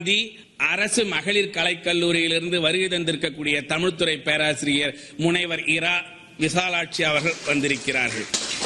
காந்தி அரசு மகளிர் கலைக்கல்லூரியிலிருந்து வருகை தந்திருக்கக்கூடிய தமிழ்துறை பேராசிரியர் முனைவர் இரா விசாலாட்சி அவர்கள் வந்திருக்கிறார்கள்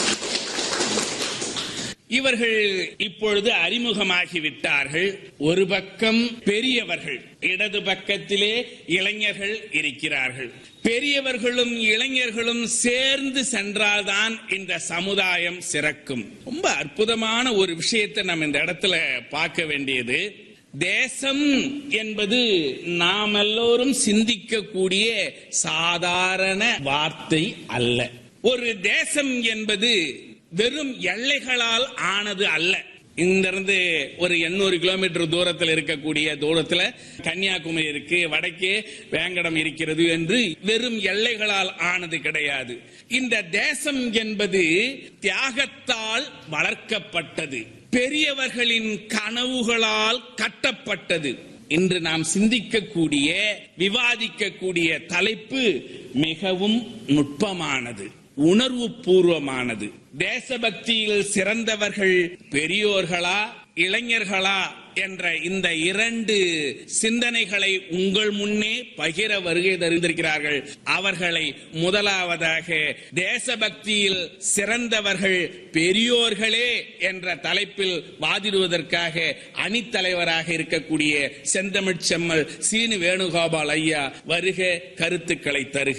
இவர்கள் இப்பொழுது அறிமுகமாகிவிட்டார்கள் ஒரு பக்கம் பெரியவர்கள் இடது பக்கத்திலே இளைஞர்கள் இருக்கிறார்கள் பெரியவர்களும் இளைஞர்களும் சேர்ந்து சென்றால்தான் இந்த சமுதாயம் சிறக்கும் ரொம்ப அற்புதமான ஒரு விஷயத்தை நம்ம இந்த இடத்துல பார்க்க வேண்டியது தேசம் என்பது நாம் எல்லோரும் சிந்திக்கக்கூடிய சாதாரண வார்த்தை அல்ல ஒரு தேசம் என்பது வெறும் எல்லைகளால் ஆனது அல்ல இங்கிருந்து ஒரு எண்ணூறு கிலோமீட்டர் தூரத்தில் இருக்கக்கூடிய தூரத்துல கன்னியாகுமரி இருக்கு வடக்கே வேங்கடம் இருக்கிறது என்று வெறும் எல்லைகளால் ஆனது கிடையாது இந்த தேசம் என்பது தியாகத்தால் வளர்க்கப்பட்டது பெரியவர்களின் கனவுகளால் கட்டப்பட்டது இன்று நாம் சிந்திக்கக்கூடிய விவாதிக்கக்கூடிய தலைப்பு மிகவும் நுட்பமானது உணர்வு பூர்வமானது தேசபக்தியில் சிறந்தவர்கள் பெரியோர்களா இளைஞர்களா என்ற இந்த இரண்டு சிந்தனைகளை உங்கள் முன்னே பகிர வருகை தருந்திருக்கிறார்கள் அவர்களை முதலாவதாக தேசபக்தியில் சிறந்தவர்கள் பெரியோர்களே என்ற தலைப்பில் வாதிடுவதற்காக அணித்தலைவராக இருக்கக்கூடிய செந்தமிழ் செம்மல் சீனு வேணுகோபால் ஐயா வருக கருத்துக்களை தருக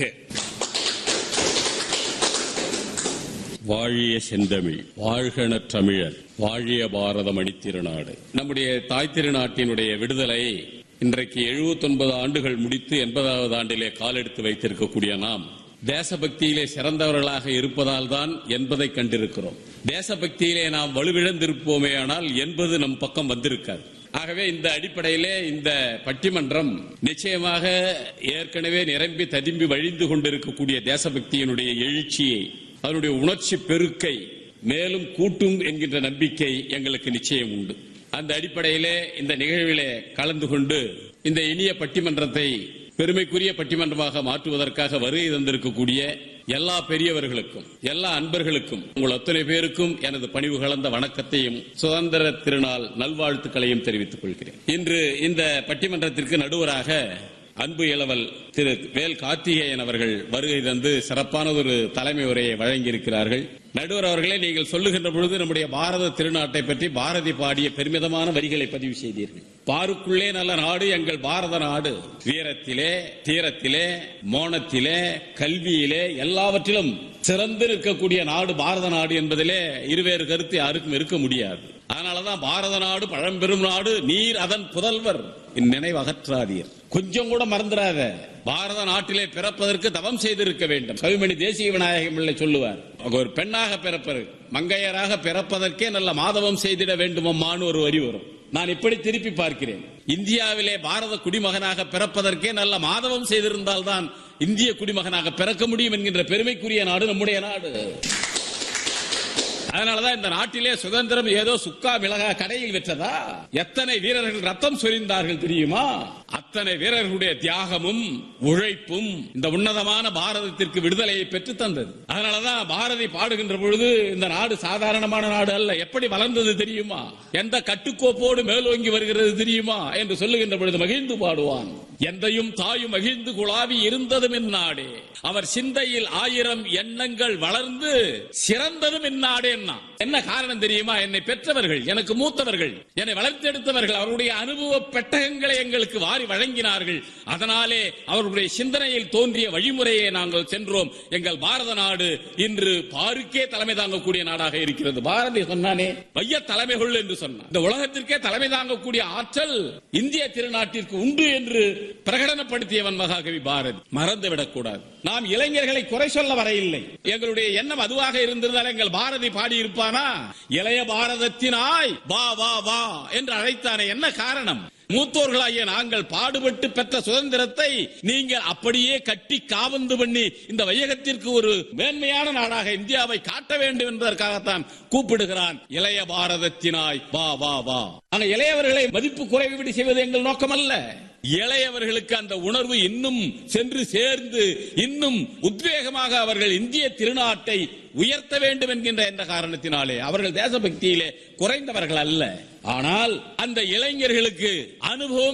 வாழிய செந்தமிழ் வாழ்கன தமிழர் வாழிய பாரத மணித்திருநாடு நம்முடைய தாய் திருநாட்டினுடைய விடுதலை இன்றைக்கு 79 ஆண்டுகள் முடித்து எண்பதாவது ஆண்டிலே காலெடுத்து வைத்திருக்கக்கூடிய நாம் தேசபக்தியிலே சிறந்தவர்களாக இருப்பதால் தான் என்பதை கண்டிருக்கிறோம் தேசபக்தியிலே நாம் வலுவிழந்திருப்போமே ஆனால் என்பது நம் பக்கம் வந்திருக்காது ஆகவே இந்த அடிப்படையிலே இந்த பட்டிமன்றம் நிச்சயமாக ஏற்கனவே நிரம்பி ததும்பி வழிந்து கொண்டிருக்கக்கூடிய தேசபக்தியினுடைய எழுச்சியை அதனுடைய உணர்ச்சி பெருக்கை மேலும் கூட்டும் என்கின்ற நம்பிக்கை எங்களுக்கு நிச்சயம் உண்டு அந்த அடிப்படையிலே இந்த நிகழ்விலே கலந்து கொண்டு இந்த இனிய பட்டிமன்றத்தை பெருமைக்குரிய பட்டிமன்றமாக மாற்றுவதற்காக வருகை தந்திருக்கக்கூடிய எல்லா பெரியவர்களுக்கும் எல்லா அன்பர்களுக்கும் உங்கள் அத்தனை பேருக்கும் எனது பணிவு கலந்த வணக்கத்தையும் சுதந்திர திருநாள் நல்வாழ்த்துக்களையும் தெரிவித்துக் கொள்கிறேன் இன்று இந்த பட்டிமன்றத்திற்கு நடுவராக அன்பு இளவல் திரு வேல் கார்த்திகேயன் அவர்கள் வருகை தந்து சிறப்பானதொரு தலைமை உரையை வழங்கியிருக்கிறார்கள் நடுவர் அவர்களே நீங்கள் சொல்லுகின்ற பொழுது நம்முடைய பாரத திருநாட்டை பற்றி பாரதி பாடிய பெருமிதமான வரிகளை பதிவு செய்தீர்கள் பாருக்குள்ளே நல்ல நாடு எங்கள் பாரத நாடு வீரத்திலே தீரத்திலே மோனத்திலே கல்வியிலே எல்லாவற்றிலும் சிறந்து நிற்கக்கூடிய நாடு பாரத நாடு என்பதிலே இருவேறு கருத்து யாருக்கும் இருக்க முடியாது அதனாலதான் பாரத நாடு பழம்பெரும் நாடு நீர் அதன் புதல்வர் இந்நினைவு அகற்றாதீர் கொஞ்சம் கூட மறந்துடாத பாரத நாட்டிலே பிறப்பதற்கு தவம் செய்திருக்க வேண்டும் கவிமணி தேசிய விநாயகம் பிள்ளை சொல்லுவார் ஒரு பெண்ணாக பிறப்பது மங்கையராக பிறப்பதற்கே நல்ல மாதவம் செய்திட வேண்டுமம்மான்னு ஒரு வரி வரும் நான் இப்படி திருப்பி பார்க்கிறேன் இந்தியாவிலே பாரத குடிமகனாக பிறப்பதற்கே நல்ல மாதவம் செய்திருந்தால்தான் இந்திய குடிமகனாக பிறக்க முடியும் என்கின்ற பெருமைக்குரிய நாடு நம்முடைய நாடு அதனாலதான் இந்த நாட்டிலே சுதந்திரம் ஏதோ சுக்கா மிளகா கடையில் விற்றதா எத்தனை வீரர்கள் ரத்தம் சொரிந்தார்கள் தெரியுமா அத்தனை வீரர்களுடைய தியாகமும் உழைப்பும் இந்த உன்னதமான பாரதத்திற்கு விடுதலையை பெற்று தந்தது அதனாலதான் பாரதி பாடுகின்ற பொழுது இந்த நாடு சாதாரணமான நாடு அல்ல எப்படி வளர்ந்தது தெரியுமா எந்த கட்டுக்கோப்போடு மேலோங்கி வருகிறது தெரியுமா என்று சொல்லுகின்ற பொழுது மகிழ்ந்து பாடுவான் எந்தையும் தாயும் மகிழ்ந்து குழாவி இருந்ததும் இந்நாடே அவர் சிந்தையில் ஆயிரம் எண்ணங்கள் வளர்ந்து சிறந்ததும் இந்நாடே என்ன காரணம் தெரியுமா என்னை பெற்றவர்கள் எனக்கு மூத்தவர்கள் என்னை வளர்த்தெடுத்தவர்கள் அவருடைய அனுபவ பெட்டகங்களை எங்களுக்கு வாரி வழங்கினார்கள் அதனாலே அவர்களுடைய சிந்தனையில் தோன்றிய வழிமுறையை நாங்கள் சென்றோம் எங்கள் பாரத நாடு இன்று பாருக்கே தலைமை தாங்கக்கூடிய நாடாக இருக்கிறது பாரதி சொன்னானே வைய தலைமைகள் என்று சொன்னார் இந்த உலகத்திற்கே தலைமை தாங்கக்கூடிய ஆற்றல் இந்திய திருநாட்டிற்கு உண்டு என்று பிரகடனப்படுத்தியவன் மகாகவி பாரதி மறந்துவிடக் கூடாது நாம் இளைஞர்களை குறை சொல்ல வரையில்லை எங்களுடைய எண்ணம் அதுவாக இருந்திருந்தால் எங்கள் பாரதி பாடியிருப்பானா இளைய பாரதத்தினாய் வா வா வா என்று அழைத்தானே என்ன காரணம் மூத்தோர்களாகிய நாங்கள் பாடுபட்டு பெற்ற சுதந்திரத்தை நீங்கள் அப்படியே கட்டி காவந்து பண்ணி இந்த வையகத்திற்கு ஒரு மேன்மையான நாடாக இந்தியாவை காட்ட வேண்டும் என்பதற்காகத்தான் கூப்பிடுகிறான் இளைய பாரதத்தினாய் வா வா வா ஆனா இளையவர்களை மதிப்பு குறைவு செய்வது எங்கள் நோக்கம் அல்ல இளையவர்களுக்கு அந்த உணர்வு இன்னும் சென்று சேர்ந்து இன்னும் உத்வேகமாக அவர்கள் இந்திய திருநாட்டை உயர்த்த வேண்டும் என்கின்ற என்ற காரணத்தினாலே அவர்கள் தேசபக்தியிலே குறைந்தவர்கள் அல்ல ஆனால் அந்த இளைஞர்களுக்கு அனுபவம்